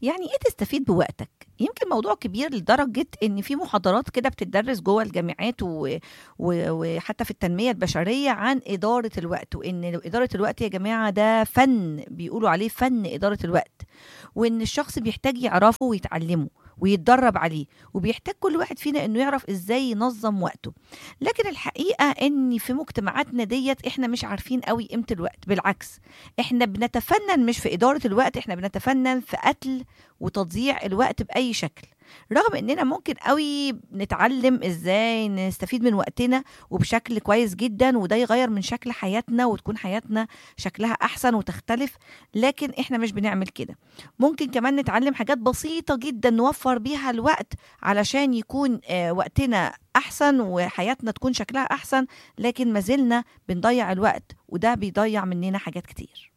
يعني ايه تستفيد بوقتك يمكن موضوع كبير لدرجة ان في محاضرات كده بتدرس جوه الجامعات و... و... وحتى في التنمية البشرية عن إدارة الوقت وان إدارة الوقت يا جماعة ده فن بيقولوا عليه فن إدارة الوقت وان الشخص بيحتاج يعرفه ويتعلمه ويتدرب عليه وبيحتاج كل واحد فينا انه يعرف ازاي ينظم وقته لكن الحقيقه ان في مجتمعاتنا ديت احنا مش عارفين قوي قيمه الوقت بالعكس احنا بنتفنن مش في اداره الوقت احنا بنتفنن في قتل وتضييع الوقت باي شكل رغم اننا ممكن قوي نتعلم ازاي نستفيد من وقتنا وبشكل كويس جدا وده يغير من شكل حياتنا وتكون حياتنا شكلها احسن وتختلف لكن احنا مش بنعمل كده ممكن كمان نتعلم حاجات بسيطة جدا نوفر بيها الوقت علشان يكون آه، وقتنا احسن وحياتنا تكون شكلها احسن لكن ما زلنا بنضيع الوقت وده بيضيع مننا حاجات كتير